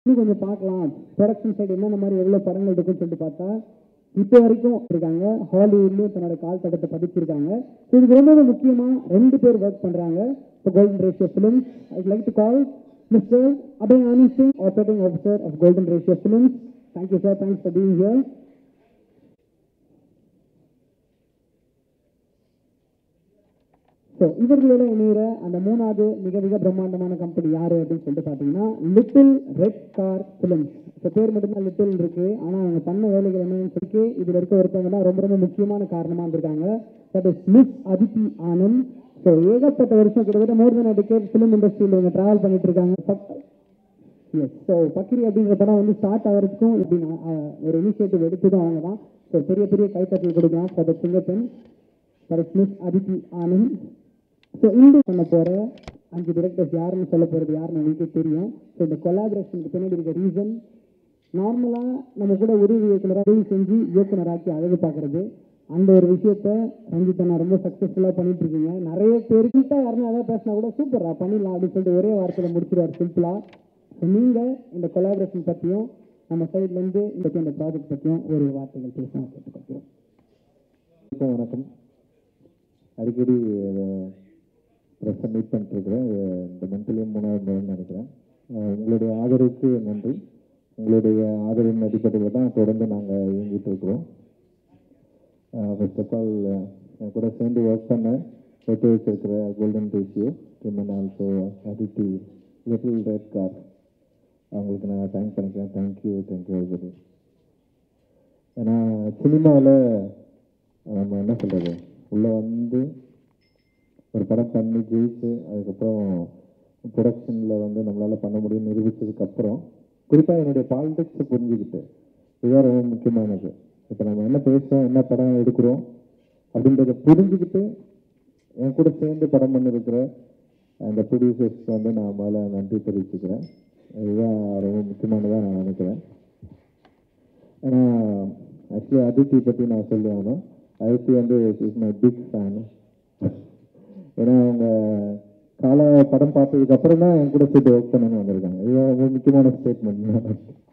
இன்னும் கொஞ்சம் பார்க்கலாம் ப்ரொடக்ஷன் சைடு என்னென்ன மாதிரி எவ்வளோ படங்கள் இருக்குன்னு சொல்லிட்டு பார்த்தா இப்போ வரைக்கும் இருக்காங்க ஹாலிவுட்லேயும் தன்னோட கால் தடத்தை பதிச்சிருக்காங்க ஸோ இதுக்கு ரொம்ப ரொம்ப முக்கியமாக ரெண்டு பேர் ஒர்க் பண்ணுறாங்க இப்போ Golden Ratio Films I like to call mister Abhay Ani Singh operating officer of Golden Ratio Films thank you sir thanks for being here so இவர்களோட இணையிற அந்த மூணாவது மிக மிக பிரம்மாண்டமான கம்பெனி யாரு அப்படின்னு சொல்லிட்டு பார்த்தீங்கன்னா லிட்டில் ரெட் கார் ஃபிலிம்ஸ் இப்போ பேர் மட்டும்தான் லிட்டில் இருக்கு ஆனால் அவங்க பண்ண வேலைகள் என்னன்னு சொல்லி இதில் இருக்க ஒருத்தவங்க தான் ரொம்ப ரொம்ப முக்கியமான காரணமாக இருந்திருக்காங்க that is miss Aditi Anand so ஏகப்பட்ட வருஷம் கிட்டத்தட்ட மோர் தென் டிக்கெட் ஃபிலிம் இண்டஸ்ட்ரியில் இவங்க ட்ராவல் பண்ணிட்டு இருக்காங்க எஸ் ஸோ பக்ரி அப்படிங்கிற படம் வந்து ஸ்டார்ட் ஆகிறதுக்கும் இப்படி ஒரு இனிஷியேட்டிவ் எடுத்ததும் அவங்க தான் ஸோ பெரிய பெரிய கைத்தட்டல் கொடுக்கலாம் ஃபார் த சிங்கர் பெண் for miss Aditi Anand so இந்த பண்ண போகிற அஞ்சு டிரெக்டர்ஸ் யாருன்னு சொல்ல போகிறது யாருன்னு உங்களுக்கே தெரியும் ஸோ இந்த கொலாபரேஷனுக்கு பின்னாடி இருக்க ரீசன் நார்மலாக நம்ம கூட உதவி இயக்குனராக உதவி செஞ்சு இயக்குனராக்கி அழகு பார்க்குறது அந்த ஒரு விஷயத்த ரஞ்சித் அண்ணா ரொம்ப சக்ஸஸ்ஃபுல்லாக பண்ணிட்டு இருக்கீங்க நிறைய பேர் கிட்ட யாருன்னா ஏதாவது பேசினா கூட சூப்பரா பண்ணிடலாம் அப்படின்னு சொல்லிட்டு ஒரே வார்த்தையில் முடிச்சிருவார் சிம்பிளாக ஸோ நீங்கள் இந்த கொலாபரேஷன் பற்றியும் நம்ம சைட்லேருந்து இந்த இந்த ப்ராஜெக்ட் பற்றியும் ஒரு வார்த்தைகள் பேசணும் கேட்டுக்கொள்கிறோம் வணக்கம் வணக்கம் அடிக்கடி ப்ரெஸ்ஸை மீட் பண்ணிட்டுருக்கிறேன் இந்த மந்த்லேயும் மூணாவது முறைன்னு நினைக்கிறேன் அஹ் உங்களுடைய ஆதரவுக்கு நன்றி உங்களுடைய ஆதரவின் அடிப்படையில் தான் தொடர்ந்து நாங்கள் இயங்கிட்டு இருக்கிறோம் ஃபர்ஸ்ட் ஆஃப் ஆல் என் கூட சேர்ந்து ஒர்க் பண்ண ஒத்து வச்சிருக்கிற Golden Ratio team and also Aditi Little Red Car அவங்களுக்கு நான் தேங்க் பண்ணிக்கிறேன் தேங்க்யூ தேங்க்யூ everybody ஏன்னா சினிமாவில் நம்ம என்ன சொல்கிறது உள்ளே வந்து ஒரு படம் பண்ணி ஜெயிச்சு அதுக்கப்புறம் ப்ரொடக்ஷனில் வந்து நம்மளால் பண்ண முடியும்னு நிரூபித்ததுக்கப்புறம் குறிப்பாக என்னுடைய பாலிடிக்ஸை புரிஞ்சுக்கிட்டு இதுதான் ரொம்ப முக்கியமானது இப்போ நம்ம என்ன பேசுகிறோம் என்ன படம் எடுக்கிறோம் அப்படின்றத புரிஞ்சுக்கிட்டு என் கூட சேர்ந்து படம் பண்ணிருக்கிற அந்த ப்ரொடியூசர்ஸ்க்கு வந்து நான் மேலே நன்றி தெரிவிச்சுக்கிறேன் இதுதான் ரொம்ப முக்கியமானதாக நான் நினைக்கிறேன் ஏன்னா ஆக்சுவலி அதித்தி பற்றி நான் சொல்லி ஆகணும் அதித்தி வந்து இஸ் மை பிக் ஃபேன் ஏன்னா அவங்க கால படம் பார்த்ததுக்கு அப்புறம் தான் என் கூட சேர்த்து ஒர்க் பண்ணணும்னு வந்திருக்காங்க இது ரொம்ப முக்கியமான ஸ்டேட்மெண்ட்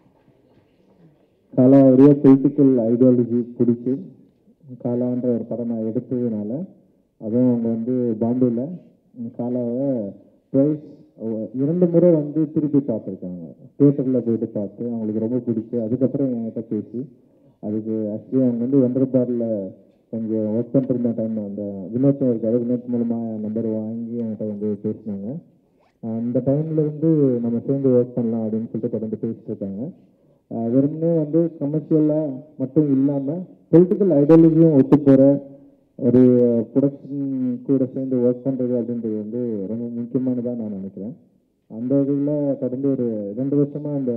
காலாவுடைய பொலிட்டிக்கல் ஐடியாலஜி பிடிச்சி காலான்ற ஒரு படம் நான் எடுத்ததுனால அதுவும் அவங்க வந்து பாம்பேல காலாவை ட்வைஸ் இரண்டு முறை வந்து திருப்பி பார்த்துருக்காங்க தியேட்டரில் போயிட்டு பார்த்து அவங்களுக்கு ரொம்ப பிடிச்சி அதுக்கப்புறம் என்கிட்ட பேசி அதுக்கு ஆக்சுவலி அவங்க வந்து வெண்டர்பாரில் கொஞ்சம் ஒர்க் பண்ணிருந்த டைம் அந்த வினோத் இருக்காரு வினோத் மூலமாக நம்பர் வாங்கி என்கிட்ட வந்து பேசினாங்க அந்த டைம்ல இருந்து நம்ம சேர்ந்து ஒர்க் பண்ணலாம் அப்படின்னு சொல்லிட்டு தொடர்ந்து பேசிட்டு இருக்காங்க ஆஹ் வெறுமனே வந்து கமர்ஷியலாக மட்டும் இல்லாமல் பொலிட்டிக்கல் ஐடியாலஜியும் ஒத்து போகிற ஒரு ப்ரொடக்ஷன் கூட சேர்ந்து ஒர்க் பண்ணுறது அப்படின்றது வந்து ரொம்ப முக்கியமானதாக நான் நினைக்கிறேன் அந்த வகையில் கடந்த ஒரு ரெண்டு வருஷமாக அந்த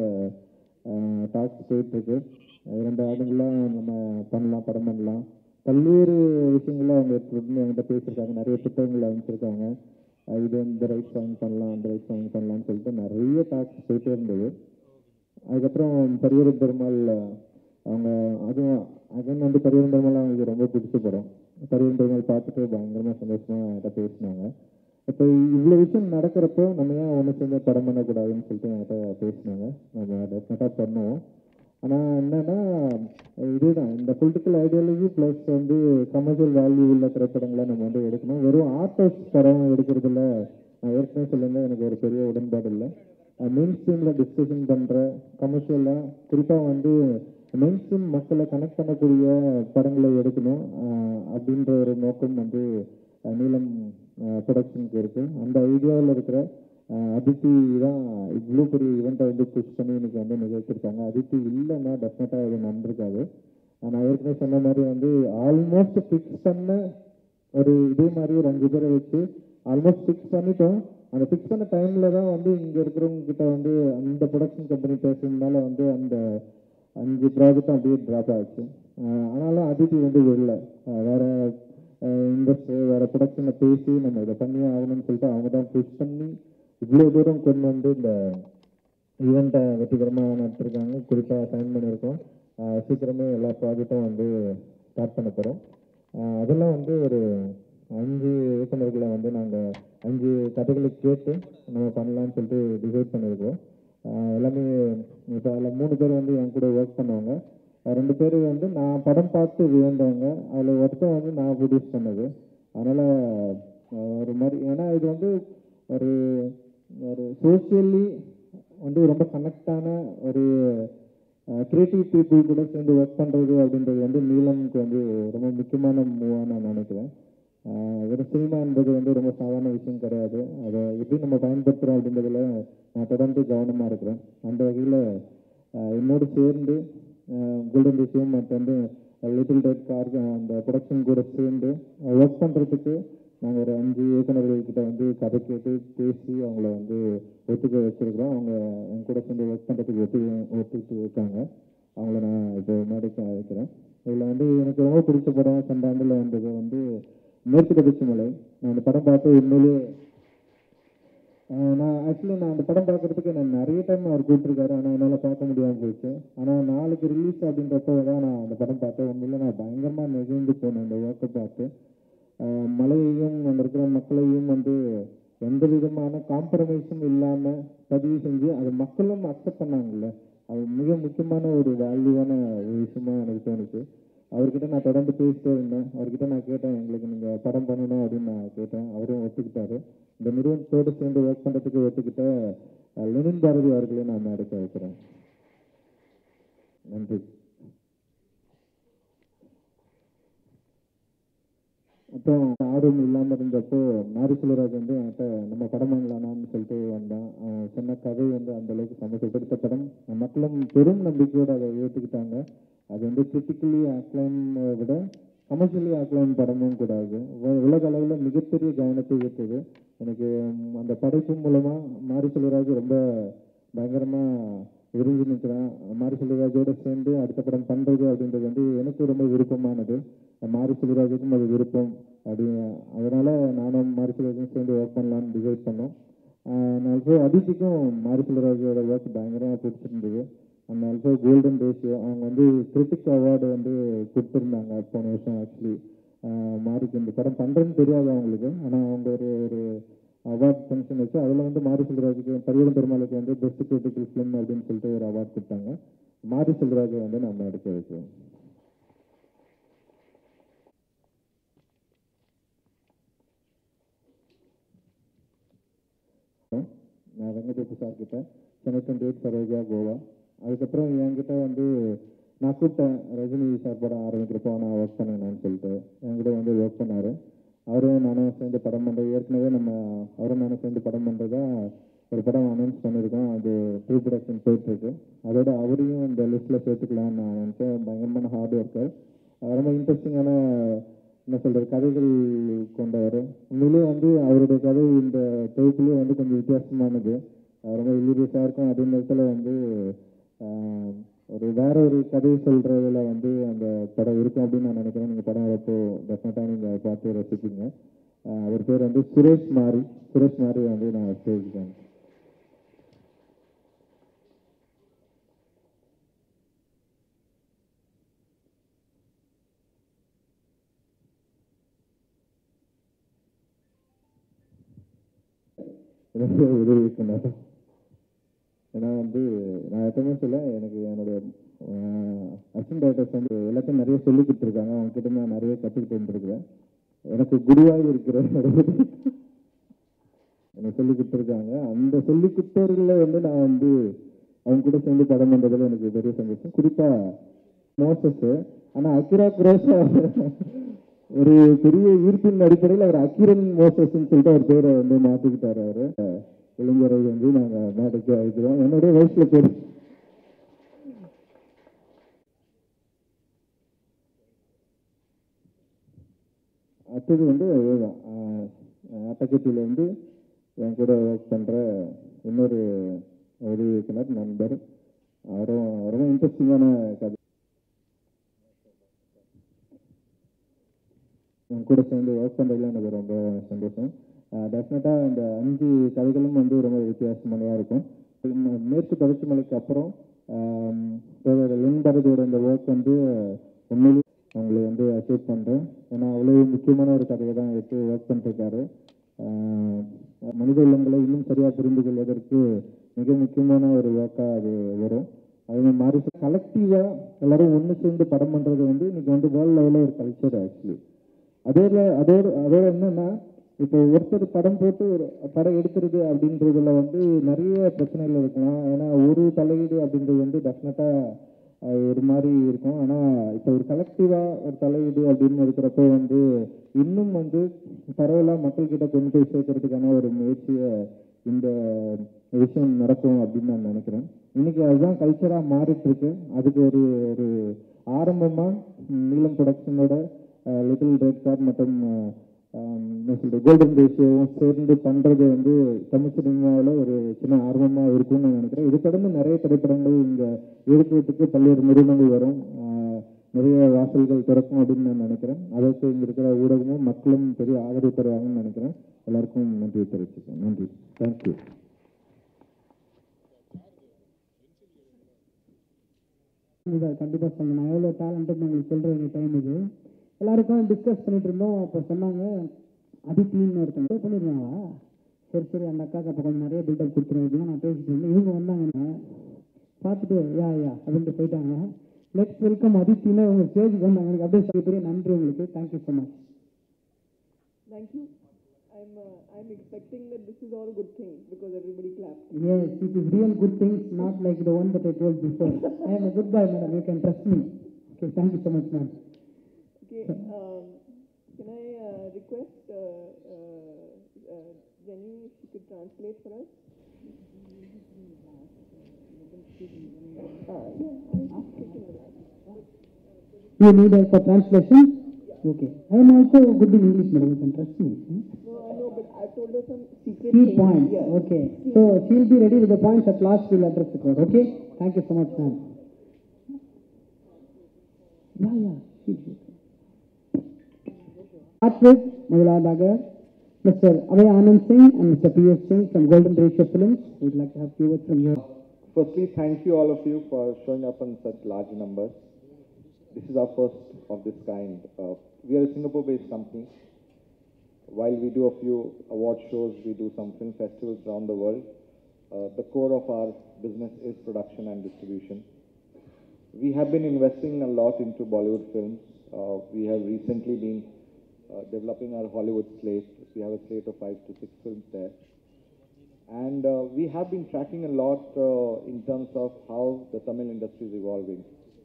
டாக்ஸ் போயிட்டுருக்கு இரண்டு ஆண்டுகளாக நம்ம பண்ணலாம் படம் பண்ணலாம் பல்வேறு விஷயங்கள்ல அவங்க தொடர்ந்து என்கிட்ட பேசியிருக்காங்க நிறைய புத்தகங்கள் அமைச்சிருக்காங்க அஹ் இது இந்த ரைட்ஸ் வாங்கி பண்ணலாம் அந்த ரைட்ஸ் வாங்கி பண்ணலாம்னு சொல்லிட்டு நிறைய டாக்ஸ் போயிட்டே இருந்தது அதுக்கப்புறம் பரியர பெருமாள் அவங்க அதுவும் அகன் வந்து பரியர பெருமாள் அவங்களுக்கு ரொம்ப பிடிச்ச படம் பரியர பெருமாள் பார்த்துட்டு பயங்கரமா சந்தோஷமா என்கிட்ட பேசினாங்க இப்போ இவ்வளோ விஷயம் நடக்கிறப்போ நம்ம ஏன் ஒன்று சேர்ந்து படம் பண்ணக்கூடாதுன்னு சொல்லிட்டு என்கிட்ட பேசினாங்க நம்ம டெஃபினட்டாக பண்ணுவோம் ஆனால் என்னன்னா இதுதான் இந்த பொலிட்டிக்கல் ஐடியாலஜி ப்ளஸ் வந்து கமர்ஷியல் வேல்யூ உள்ள திரைப்படங்களை நம்ம வந்து எடுக்கணும் வெறும் ஆர்டிஸ்ட் படம் எடுக்கிறதுல நான் ஏற்கனவே சொல்லியிருந்தேன் எனக்கு ஒரு பெரிய உடன்பாடு இல்லை மெயின் ஸ்ட்ரீமில் டிஸ்கஷன் பண்ணுற கமர்ஷியலாக குறிப்பாக வந்து மெயின் ஸ்ட்ரீம் மக்களை கனெக்ட் பண்ணக்கூடிய படங்களை எடுக்கணும் அஹ் அப்படின்ற ஒரு நோக்கம் வந்து அஹ் நீலம் ப்ரொடக்ஷனுக்கு இருக்குது அந்த ஐடியாவில் இருக்கிற அஹ் அதித்தி தான் இவ்வளோ பெரிய ஈவெண்ட்டை வந்து புஷ் பண்ணி இன்னைக்கு வந்து நிகழ்த்திருக்காங்க அதித்தி இல்லைன்னா டெஃபினட்டாக இது நடந்திருக்காது நான் ஏற்கனவே சொன்ன மாதிரி வந்து ஆல்மோஸ்ட் ஃபிக்ஸ் பண்ண ஒரு இதே மாதிரி ஒரு அஞ்சு பேரை வச்சு ஆல்மோஸ்ட் ஃபிக்ஸ் பண்ணிட்டோம் அந்த ஃபிக்ஸ் பண்ண டைம்ல தான் வந்து இங்க இருக்கிறவங்க கிட்ட வந்து அந்த ப்ரொடக்ஷன் கம்பெனி பேசுறதுனால வந்து அந்த அஞ்சு ப்ராஜெக்டும் அப்படியே ட்ராப் ஆச்சு ஆஹ் ஆனாலும் அதித்தி வந்து வெளில வேற இண்டஸ்ட்ரி வேற ப்ரொடக்ஷனை பேசி நம்ம இதை பண்ணியே ஆகணும்னு சொல்லிட்டு அவங்க தான் புஷ் பண்ணி இவ்வளோ தூரம் கொண்டு வந்து இந்த ஈவெண்ட்டை வெற்றிகரமாக நடத்திருக்காங்க குறிப்பாக சைன் பண்ணியிருக்கோம் ஆஹ் சீக்கிரமே எல்லா ப்ராஜெக்டும் வந்து ஸ்டார்ட் பண்ண போகிறோம் அதெல்லாம் வந்து ஒரு அஞ்சு இயக்குநர்களை வந்து நாங்கள் அஞ்சு கதைகளை கேட்டு நம்ம பண்ணலாம்னு சொல்லிட்டு டிசைட் பண்ணியிருக்கோம் ஆஹ் எல்லாமே இப்போ அதில் மூணு பேர் வந்து என் கூட ஒர்க் பண்ணுவாங்க அஹ் ரெண்டு பேர் வந்து நான் படம் பார்த்து வியந்தவங்க அதில் ஒருத்தன் வந்து நான் ப்ரொடியூஸ் பண்ணது அதனால் ஒரு மாதிரி ஏன்னா இது வந்து ஒரு ஒரு சோஷியலி வந்து ரொம்ப கனெக்டான ஒரு கிரியேட்டிவ் பீப்புள் கூட சேர்ந்து ஒர்க் பண்ணுறது அப்படின்றது வந்து நீலமுக்கு வந்து ரொம்ப முக்கியமான மூவாக நான் நினைக்கிறேன் ஆஹ் வெறும் சினிமா என்பது வந்து ரொம்ப சாதாரண விஷயம் கிடையாது அதை எப்படி நம்ம பயன்படுத்துகிறோம் அப்படின்றதுல நான் தொடர்ந்து கவனமாக இருக்கிறேன் அந்த வகையில் என்னோடு சேர்ந்து கோல்டன் விஷயம் மற்றும் வந்து லிட்டில் ரெட் கார் அந்த ப்ரொடக்ஷன் கூட சேர்ந்து ஒர்க் பண்ணுறதுக்கு நாங்கள் ஒரு அஞ்சு இயக்குநர்கள் கிட்ட வந்து கதை கேட்டு பேசி அவங்கள வந்து ஒத்துக்க வச்சிருக்கிறோம் அவங்க என் கூட சேர்ந்து ஒர்க் பண்ணுறதுக்கு ஒத்து ஒத்துக்கிட்டு இருக்காங்க அவங்கள நான் இப்போ மேடைக்கு அழைக்கிறேன் இதில் வந்து எனக்கு ரொம்ப பிடிச்ச படம் சண்டாண்டில் வந்தது வந்து மேற்கு தொடர்ச்சி மலை நான் அந்த படம் பார்த்து உண்மையிலேயே ஆஹ் நான் ஆக்சுவலி நான் அந்த படம் பார்க்கறதுக்கு நான் நிறைய டைம் அவர் கூப்பிட்டுருக்காரு ஆனால் என்னால் பார்க்க முடியாமல் போயிடுச்சு ஆனால் நாளைக்கு ரிலீஸ் அப்படின்றப்போ தான் நான் அந்த படம் பார்த்தேன் உண்மையில நான் பயங்கரமாக நெகிழ்ந்து போனேன் அந்த ஒர்க்கை பார்த்து ஆஹ் மலையையும் அங்கே இருக்கிற மக்களையும் வந்து எந்த விதமான காம்ப்ரமைஸும் இல்லாமல் பதிவு செஞ்சு அது மக்களும் அக்செப்ட் பண்ணாங்கல்ல அது மிக முக்கியமான ஒரு வேல்யூவான ஒரு விஷயமா எனக்கு தோணுச்சு அவர்கிட்ட நான் தொடர்ந்து பேசிட்டே இருந்தேன் அவர்கிட்ட நான் கேட்டேன் எங்களுக்கு நீங்கள் படம் பண்ணணும் அப்படின்னு நான் கேட்டேன் அவரும் ஒத்துக்கிட்டாரு இந்த நிறுவனத்தோடு சேர்ந்து ஒர்க் பண்ணுறதுக்கு ஒத்துக்கிட்ட அஹ், லெனின் பாரதி அவர்களையும் நான் மேடைக்கு வைக்கிறேன் நன்றி அப்புறம் ஆர்வம் இல்லாமல் இருந்தப்போ மாரி செல்வராஜ் வந்து என்கிட்ட நம்ம படம் வாங்கலாமான்னு சொல்லிட்டு வந்தான் அவன் சொன்ன கதை வந்து அந்த அளவுக்கு சமூகப்படுத்த படம் மக்களும் பெரும் நம்பிக்கையோடு அதை ஏற்றுக்கிட்டாங்க அது வந்து கிரிட்டிக்கலி அக்ளைன் விட கமர்ஷியலி அக்ளைன் படமும் கூடாது உ- உலக அளவில் மிகப்பெரிய கவனத்தை ஈர்த்தது எனக்கு ம், அந்த படைப்பு மூலமாக மாரி செல்வராஜ் ரொம்ப பயங்கரமாக விரும்பி நிற்கிறேன் மாரி செல்வராஜோட சேர்ந்து அடுத்த படம் பண்ணுறது அப்படின்றது வந்து எனக்கு ரொம்ப விருப்பமானது மாரி செல்வராஜுக்கும் அது விருப்பம் அப்படி அதனால நானும் மாரி செல்வராஜும் சேர்ந்து ஒர்க் பண்ணலாம்னு டிசைட் பண்ணோம் ஆஹ் நான் ஆல்சோ அதித்திக்கும் மாரி செல்வராஜோட ஒர்க் பயங்கரமாக பிடிச்சிருந்தது அந்த ஆல்சோ கோல்டன் ரேஷியோ அவங்க வந்து கிரிட்டிக் அவார்டு வந்து கொடுத்துருந்தாங்க போன வருஷம் ஆக்சுவலி மாரிக்கு இந்த படம் பண்ணுறேன்னு தெரியாது அவங்களுக்கு ஆனால் அவங்க ஒரு ஒரு அவார்ட் ஃபங்க்ஷன் வச்சு அதில் வந்து மாரி செல்வராஜுக்கு பரியடம் பெருமாளுக்கு வந்து பெஸ்ட் கிரிட்டிக்கல் ஃபிலிம் அப்படின்னு சொல்லிட்டு ஒரு அவார்ட் கொடுத்தாங்க மாரி செல்வராஜை வந்து நம்ம எடுக்க வைக்கிறோம் நான் வெங்கடேஷ் சார் கிட்ட சென்னை டுவெண்ட்டி எயிட் சரோஜா கோவா அதுக்கப்புறம் என்கிட்ட வந்து நான் கூப்பிட்டேன் ரஜினி சார் படம் ஆரம்பிக்கிறப்போ நான் ஒர்க் பண்ணேன்னு சொல்லிட்டு என்கிட்ட வந்து ஒர்க் பண்ணார் அவரும் நானும் சேர்ந்து படம் பண்ணுறது ஏற்கனவே நம்ம அவரும் நானும் சேர்ந்து படம் பண்ணுறதா ஒரு படம் அனௌன்ஸ் பண்ணியிருக்கோம் அது ப்ரீ ப்ரொடக்ஷன் போயிட்டுருக்கு அதோட அவரையும் இந்த லிஸ்ட்டில் சேர்த்துக்கலாம்னு நான் நினச்சேன் பயங்கரமான ஹார்ட் ஒர்க்கர் ரொம்ப இன்ட்ரெஸ்டிங்கான என்ன சொல்கிறது கதைகள் கொண்டவர் உண்மையிலேயே வந்து அவருடைய கதை இந்த தொகுப்புலேயே வந்து கொஞ்சம் வித்தியாசமானது அஹ் ரொம்ப இல்லீரியஸாக இருக்கும் அதே நேரத்தில் வந்து ஆஹ், ஒரு வேற ஒரு கதை சொல்கிறதுல வந்து அந்த படம் இருக்கும் அப்படின்னு நான் நினைக்கிறேன் நீங்கள் படம் வரப்போ டெஃபினட்டாக நீங்கள் பார்த்து ரசிப்பீங்க ஆஹ், அவர் பேர் வந்து சுரேஷ் மாரி சுரேஷ் மாரி வந்து நான் ஸ்டேஜ் எனக்கு உதவி இயக்குனர் ஏன்னா வந்து நான் எப்பவுமே சொல்ல எனக்கு என்னுடைய அசிஸ்டன்ட் டைரக்டர்ஸ் வந்து எல்லாத்தையும் நிறைய சொல்லி கொடுத்துருக்காங்க அவங்க கிட்ட நான் நிறைய கற்றுக்கிட்டு வந்துருக்கிறேன் எனக்கு குருவாக இருக்கிற எனக்கு சொல்லி கொடுத்துருக்காங்க அந்த சொல்லி கொடுத்தவர்களில் வந்து நான் வந்து அவங்க கூட சேர்ந்து படம் பண்ணுறதுல எனக்கு பெரிய சந்தோஷம் குறிப்பாக மோசஸ் ஆனால் அக்கிரா குரோஸா ஒரு பெரிய ஈர்ப்பின் அடிப்படையில் அவர் அக்கிரன் மோசஸ்ன்னு சொல்லிட்டு அவர் பேரை வந்து மாற்றிக்கிட்டாரு அவர் இளைஞரை வந்து நாங்கள் மேடைக்கு அழைக்கிறோம் என்னுடைய வயசில் பேர் அடுத்தது வந்து இதுதான் அட்டக்கட்டியில் வந்து என் கூட ஒர்க் பண்ணுற இன்னொரு உதவி இயக்குனர் நண்பர் அவரும் ரொம்ப இன்ட்ரெஸ்டிங்கான கதை என் கூட சேர்ந்து ஒர்க் பண்ணுறதுல எனக்கு ரொம்ப சந்தோஷம் டெஃபினட்டாக இந்த அஞ்சு கதைகளும் வந்து ரொம்ப வித்தியாசமானதாக இருக்கும் ம- மேற்கு தொடர்ச்சி மலைக்கு அப்புறம் லென்பரதோட இந்த ஒர்க் வந்து உண்மையிலேயே அவங்களை வந்து அச்சீவ் பண்ணுறேன் ஏன்னா அவ்வளோ முக்கியமான ஒரு கதையை தான் எடுத்து ஒர்க் பண்ணிருக்காரு ஆஹ் மனித உள்ளங்களை இன்னும் சரியாக புரிந்து கொள்வதற்கு மிக முக்கியமான ஒரு ஒர்க்காக அது வரும் அது மாதிரி கலெக்டிவாக எல்லாரும் ஒன்று சேர்ந்து படம் பண்ணுறது வந்து இன்னைக்கு வந்து வேர்ல்ட் லெவலில் ஒரு கல்ச்சர் ஆக்சுவலி அதோட அதோட அதோட என்னன்னா இப்போ ஒருத்தர் படம் போட்டு ஒரு படம் எடுக்கிறது அப்படின்றதுல வந்து நிறைய பிரச்சனைகள் இருக்கலாம் ஏன்னா ஒரு தலையீடு அப்படின்றது வந்து டெஃபினட்டாக ஒரு மாதிரி இருக்கும் ஆனால் இப்போ ஒரு கலெக்டிவாக ஒரு தலையீடு அப்படின்னு இருக்கிறப்போ வந்து இன்னும் வந்து பரவலாக மக்கள்கிட்ட கொண்டு போய் சேர்க்கறதுக்கான ஒரு முயற்சியை இந்த விஷயம் நடக்கும் அப்படின்னு நான் நினைக்கிறேன் இன்னைக்கு அதுதான் கல்ச்சராக மாறிட்டு இருக்கு அதுக்கு ஒரு ஒரு ஆரம்பமாக நீலம் ப்ரொடக்ஷனோட லிட்டில் ரெட் கார்ட் மற்றும் கோல்டன் ரேஷியோவும் சேர்ந்து பண்ணுறது வந்து தமிழ் சினிமாவில் ஒரு சின்ன ஆர்வமாக இருக்கும்னு நான் நினைக்கிறேன் இது தொடர்ந்து நிறைய திரைப்படங்கள் இங்கே எடுக்கிறதுக்கு பல்வேறு நிறுவனங்கள் வரும் ஆஹ் நிறைய வாசல்கள் திறக்கும் அப்படின்னு நான் நினைக்கிறேன் அதற்கு இங்கே இருக்கிற ஊடகமும் மக்களும் பெரிய ஆதரவு தருவாங்கன்னு நினைக்கிறேன் எல்லாருக்கும் நன்றி தெரிவிச்சுக்கிறேன் நன்றி தேங்க்யூ இதை கண்டிப்பாக சொல்லணும் நான் எவ்வளோ டேலண்டட் உங்களுக்கு சொல்கிற வேண்டிய டைம் இது எல்லாருக்கும் டிஸ்கஸ் பண்ணிட்டு இருந்தோம் அப்போ சொன்னாங்க அதித்தின்னு ஒருத்தங்க பண்ணிடுவாங்களா சரி சரி அந்த அக்காக்கு அப்போ கொஞ்சம் நிறைய பில்டப் கொடுத்துருவோம் அப்படின்னு நான் பேசிட்டு இருந்தேன் இவங்க வந்தாங்க பார்த்துட்டு யா யா அப்படின்ட்டு போயிட்டாங்க லெட்ஸ் வெல்கம் அதித்தின்னு உங்க ஸ்டேஜுக்கு வந்தாங்க எனக்கு அப்படியே சொல்லி பெரிய நன்றி உங்களுக்கு thank you so much Thank you. I'm, uh, I'm expecting that this is all good things because everybody clapped. Yes, it is real good things, not like the one that I told before. I am a good boy, madam. You can trust me. Okay, thank you so much, ma'am. Okay, um, can I uh, request uh, uh, uh, Jenny if she could translate for us? Uh, yeah, I'll take it over. You need help for translation? Okay. I am also good in English, madam. You can trust me. Hmm? No, I know, but I told her some secret Key things. points. Yeah. Okay. So she'll be ready with the points at last. We'll address the crowd. Okay. Thank you so much, ma'am. Yeah, yeah. She'll be. Start with முதலாவதாக Mr. Abhay Anand Singh and Mr. P.S. Singh from Golden Ratio Films. We'd like to have few words from you. Firstly, thank you all of you for showing up in such large numbers. This is our first of this kind. Uh, we are a Singapore-based company. While we do a few award shows, we do some film festivals around the world. Uh, the core of our business is production and distribution. We have been investing a lot into Bollywood films. Uh, we have recently been uh, developing our Hollywood slate. We have a slate of five to six films there. And uh, we have been tracking a lot uh, in terms of how the Tamil industry is evolving.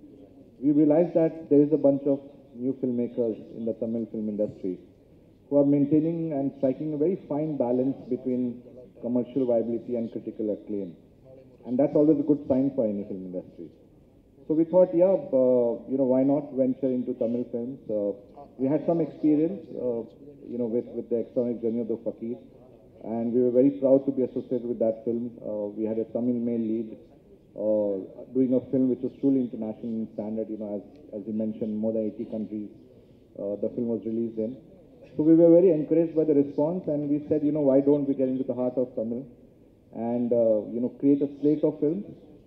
We realize that there is a bunch of new filmmakers in the Tamil film industry who are maintaining and striking a very fine balance between commercial viability and critical acclaim. And that's always a good sign for any film industry. So we thought, yeah, uh, you know, why not venture into Tamil films? Uh, we had some experience, uh, you know, with, with the external journey of the Fakir, and we were very proud to be associated with that film. Uh, we had a Tamil male lead uh, doing a film which was truly international in standard, you know, as, as you mentioned, more than 80 countries uh, the film was released in. So we were very encouraged by the response, and we said, you know, why don't we get into the heart of Tamil and, uh, you know, create a slate of films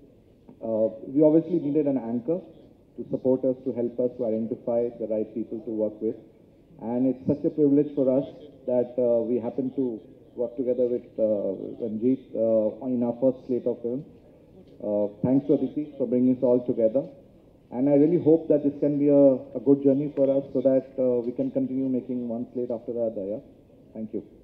uh, we obviously needed an anchor to support us, to help us to identify the right people to work with. And it's such a privilege for us that uh, we happen to work together with uh, Ranjit uh, in our first slate of films. Uh, thanks to Aditi for bringing us all together. And I really hope that this can be a, a good journey for us so that uh, we can continue making one slate after the other. Yeah? Thank you.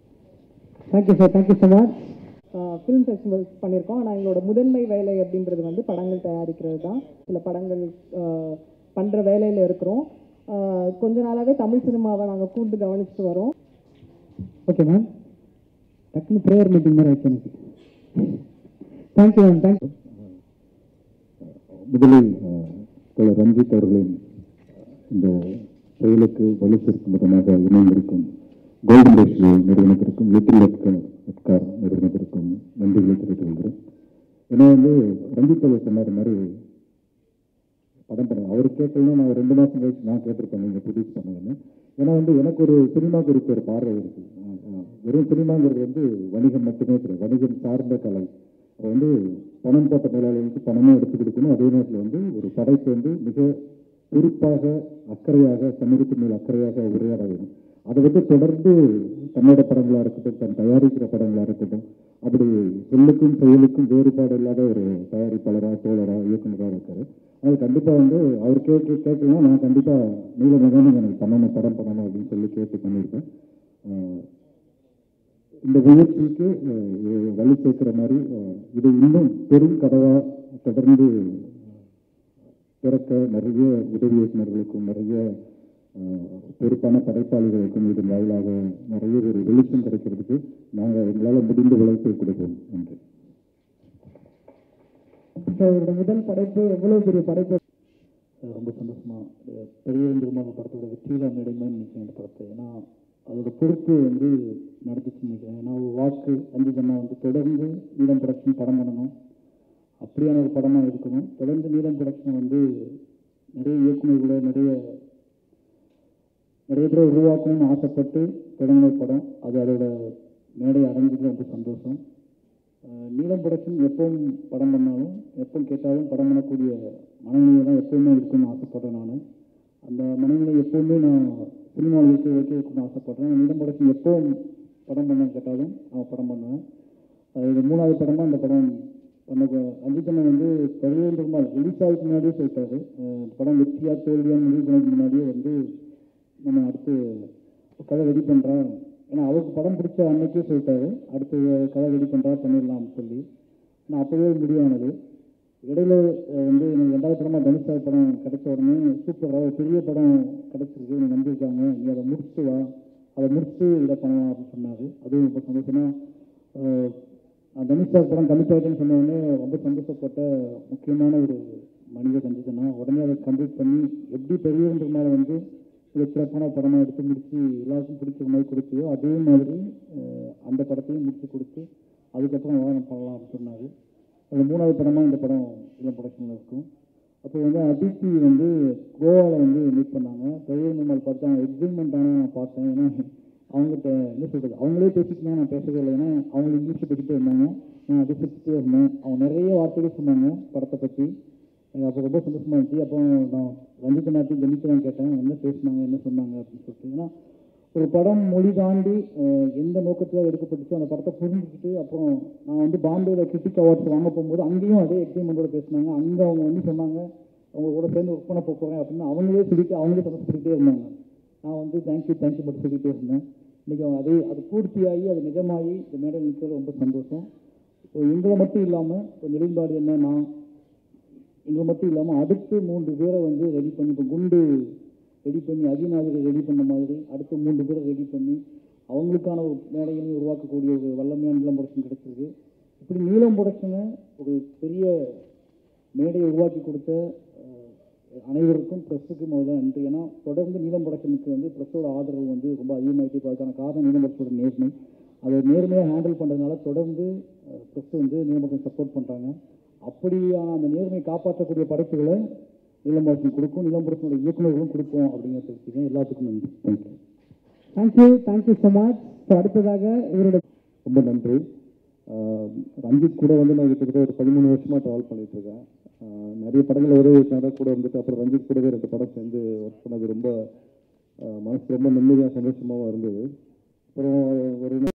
Thank you, sir. Thank you so much. Film festivals பண்ணியிருக்கோம் ஆனால் எங்களோட முதன்மை வேலை அப்படின்றது வந்து படங்கள் தயாரிக்கிறது தான் சில படங்கள் பண்ணுற வேலையில் இருக்கிறோம் ஆஹ் கொஞ்ச நாளாகவே தமிழ் சினிமாவை நாங்கள் கூர்ந்து கவனிச்சுட்டு வரோம் ஓகே மேம் டக்குனு ப்ரேயர் மீட்டிங் மாதிரி ஆச்சு எனக்கு தேங்க்யூ மேம் தேங்க்யூ முதலில் அஹ், தோழர் ரஞ்சித் அவர்களின் இந்த செயலுக்கு வலு சேர்க்கும் விதமாக இணைந்திருக்கும் கோல்டன் ரேஷியோ நிறுவனத்திற்கும் லிட்டில் எட்கார் எட்கார் நிறுவனத்திற்கும் நன்றிகளை தெரிவித்துக் கொள்கிறேன் ஏன்னா வந்து ரஞ்சித் அவர் சொன்னார் மாதிரி படம் பண்ணுங்க அவர் கேட்கலாம் நான் ரெண்டு மாதம் கழிச்சு நான் கேட்டிருப்பேன் நீங்கள் ப்ரொடியூஸ் பண்ணுங்கன்னு ஏன்னா வந்து எனக்கு ஒரு சினிமா குறித்த ஒரு பார்வை இருக்கு அஹ், அஹ், வெறும் சினிமாங்கிறது வந்து வணிகம் மட்டுமே கிடையாது வணிகம் சார்ந்த கலை அப்போ வந்து பணம் போட்ட மேலாளர்களுக்கு பணமும் எடுத்து கொடுக்கணும் அதே நேரத்தில் வந்து ஒரு படைப்பு வந்து மிக பொறுப்பாக அக்கறையாக சமூகத்தின் மேல் அக்கறையாக உரையாட வேணும் அதை வந்து தொடர்ந்து தன்னோட படங்களாக இருக்கட்டும் தன் தயாரிக்கிற படங்களாக இருக்கட்டும் அப்படி சொல்லுக்கும் செயலுக்கும் வேறுபாடு இல்லாத ஒரு தயாரிப்பாளராக தோழராக இயக்குனராக இருக்காரு அது கண்டிப்பாக வந்து அவர் கேட்க கேட்கலாம் நான் கண்டிப்பாக நீலமகன் எனக்கு பண்ணணும் படம் பண்ணணும் அப்படின்னு சொல்லி கேட்டு பண்ணியிருக்கேன் அஹ் இந்த முயற்சிக்கு அஹ், இது வலு சேர்க்கிற மாதிரி அஹ், இது இன்னும் பெரும் கதவாக தொடர்ந்து திறக்க நிறைய உதவி இயக்குநர்களுக்கும் நிறைய அஹ், பொறுப்பான படைப்பாளிகளுக்கும் இதன் வாயிலாக நிறைய ஒரு வெளிச்சம் கிடைக்கிறதுக்கு நாங்கள் எங்களால் முடிந்த உழைப்பை கொடுப்போம் நன்றி ஸோ இவரோட முதல் படைப்பு எவ்வளோ பெரிய படைப்பு ரொம்ப சந்தோஷமா பெரிய பெருமாள் படத்தோட வெற்றியில மேடைமை நினைக்கிறேன் இந்த படத்தை ஏன்னா அதோட பொறுப்பு வந்து நடந்துச்சுன்னு நினைக்கிறேன் ஏன்னா ஒரு வாக்கு அஞ்சுதம்மா வந்து தொடர்ந்து நீலம் ப்ரொடக்ஷன் படம் பண்ணணும் அப்படியான ஒரு படமாக இருக்கணும் தொடர்ந்து நீலம் ப்ரொடக்ஷன் வந்து நிறைய இயக்குநர்களை நிறைய நிறைய பேரை உருவாக்கணும்னு ஆசைப்பட்டு தொடங்கின படம் அது அதோட மேடை அடைஞ்சது ரொம்ப சந்தோஷம் அஹ் நீலம் ப்ரொடக்ஷன் எப்பவும் படம் பண்ணாலும் எப்பவும் கேட்டாலும் படம் பண்ணக்கூடிய மனநிலை தான் எப்பவுமே இருக்குன்னு ஆசைப்படுறேன் நான் அந்த மனநிலை எப்பவுமே நான் சினிமாவில் வைக்க வைக்க வைக்கணும்னு ஆசைப்படுறேன் நீலம் ப்ரொடக்ஷன் எப்பவும் படம் பண்ண கேட்டாலும் நான் படம் பண்ணுவேன் அது இது மூணாவது படமாக இந்த படம் பண்ண அஞ்சித்தனை வந்து பதினேழு ரூபாய் ரிலீஸ் ஆகுதுக்கு முன்னாடியே சொல்லிட்டாரு அஹ் இந்த படம் வெற்றியா தோல்வியான்னு முடிவு பண்ணதுக்கு முன்னாடியே வந்து நம்ம அடுத்து கதை ரெடி பண்ணுறேன் ஏன்னா அவருக்கு படம் பிடிச்ச அன்னைக்கே சொல்லிட்டாரு அடுத்து கதை ரெடி பண்ணுறா பண்ணிடலாம்னு சொல்லி நான் அப்போவே முடிவானது இடையில அஹ், வந்து எனக்கு ரெண்டாவது படமாக தனுஷா படம் கிடைச்ச உடனே சூப்பராக ஒரு பெரிய படம் கிடைச்சிருக்கு நீ நம்பியிருக்காங்க நீ அதை முடிச்சுட்டு வா அதை முடிச்சுட்டு இதை பண்ணலாம் அப்படின்னு சொன்னார் அதுவும் ரொம்ப சந்தோஷமா அஹ், நான் தனுஷா படம் கமிட் ஆகிட்டேன்னு சொன்ன உடனே ரொம்ப சந்தோஷப்பட்ட முக்கியமான ஒரு மனித கண்டிஷனா உடனே அதை கம்ப்ளீட் பண்ணி எப்படி பெரியவன்ற மேலே வந்து இதை சிறப்பான படமாக எடுத்து முடிச்சு எல்லாருக்கும் பிடிக்கிற மாதிரி கொடுத்தியோ அதே மாதிரி அஹ், அந்த படத்தையும் முடிச்சு கொடுத்து அதுக்கப்புறம் வாரம் பண்ணலாம் அப்படின்னு சொன்னார் அது மூணாவது படமாக இந்த படம் இளம் ப்ரொடக்ஷனில் இருக்கும் அப்போ வந்து அதித்தி வந்து கோவாவில் வந்து மீட் பண்ணாங்க பெரிய நம்மள் பார்த்து அவங்க எக்ஸைட்மெண்ட் ஆனால் நான் பார்த்தேன் ஏன்னா அவங்ககிட்ட என்ன சொல்கிறது அவங்களே பேசிக்கணும் நான் பேசவே இல்லை ஏன்னா அவங்க இங்கிலீஷில் பேசிட்டே இருந்தாங்க நான் அதை சிரிச்சுட்டே இருந்தேன் அவங்க நிறைய வார்த்தைகள் சொன்னாங்க படத்தை பற்றி எனக்கு அப்போ ரொம்ப சந்தோஷமா இருந்துச்சு அப்போ நான் ரஞ்சித் நாட்டி ஜெனித்து தான் கேட்டேன் என்ன பேசினாங்க என்ன சொன்னாங்க அப்படின்னு சொல்லிட்டு ஏன்னா ஒரு படம் மொழி தாண்டி அஹ், எந்த நோக்கத்தில் எடுக்கப்பட்டுச்சோ அந்த படத்தை புரிஞ்சுக்கிட்டு அப்புறம் நான் வந்து பாம்பேல கிரிட்டிக் அவார்ட்ஸ் வாங்க போகும்போது அங்கேயும் அதே எக்ஸைட்மெண்ட்டோட பேசினாங்க அங்கே அவங்க வந்து சொன்னாங்க அவங்க கூட சேர்ந்து ஒர்க் பண்ண போகிறேன் அப்படின்னு அவங்களே சொல்லிட்டு அவங்களே சந்தோஷப்பட்டுக்கிட்டே இருந்தாங்க நான் வந்து தேங்க்யூ தேங்க்யூ மட்டும் சொல்லிட்டே இருந்தேன் இன்றைக்கி அவங்க அதே அது பூர்த்தியாகி அது நிஜமாகி இந்த மேடையில் நிற்கிறது ரொம்ப சந்தோஷம் இப்போ எங்களை மட்டும் இல்லாமல் இப்போ நெடும்பாடு என்ன நான் எங்களை மட்டும் இல்லாமல் அடுத்து மூன்று பேரை வந்து ரெடி பண்ணி இப்போ குண்டு ரெடி பண்ணி அதிநாதிரை ரெடி பண்ண மாதிரி அடுத்து மூன்று பேரை ரெடி பண்ணி அவங்களுக்கான ஒரு மேடைகளையும் உருவாக்கக்கூடிய ஒரு வல்லமையான நீளம் ப்ரொடக்ஷன் கிடைச்சிருக்கு இப்படி நீளம் ப்ரொடக்ஷனை ஒரு பெரிய மேடையை உருவாக்கி கொடுத்த அஹ், அனைவருக்கும் ப்ரெஸ்ஸுக்கு முதல்ல நன்றி ஏன்னா தொடர்ந்து நீளம் ப்ரொடக்ஷனுக்கு வந்து ப்ரெஸ்ஸோட ஆதரவு வந்து ரொம்ப அதிகமாகிட்டே இப்போ அதுக்கான காரணம் நீளம் ப்ரொடக்ஷனோட நேர்மை அதை நேர்மையாக ஹேண்டில் பண்ணுறதுனால தொடர்ந்து ப்ரெஸ் வந்து நீளம் ப்ரொடக்ஷன் சப்போர்ட் பண்ணுறாங்க அப்படியான அந்த நேர்மையை காப்பாற்றக்கூடிய படைப்புகளை நீளம் ப்ரொடக்ஷன் கொடுக்கும் நீளம் ப்ரொடக்ஷனோட இயக்குநர்களும் கொடுப்போம் அப்படிங்கிற தெரிவிக்கிறேன் எல்லாத்துக்கும் நன்றி thank you thank you thank you so much so அடுத்ததாக இவரோட ரொம்ப நன்றி ஆஹ் ரஞ்சித் கூட வந்து நான் கிட்டத்தட்ட ஒரு பதிமூணு வருஷமாக ட்ராவல் பண்ணிட்டு இருக்கேன் ஆஹ் நிறைய படங்கள் ஒரே வயசாக கூட வந்துட்டு அப்புறம் ரஞ்சித் கூடவே ரெண்டு படம் சேர்ந்து ஒர்க் பண்ணது ரொம்ப ஆஹ் மனசு ரொம்ப நிம்மதியாக சந்தோஷமாகவும் இருந்தது அப்புறம் ஒரு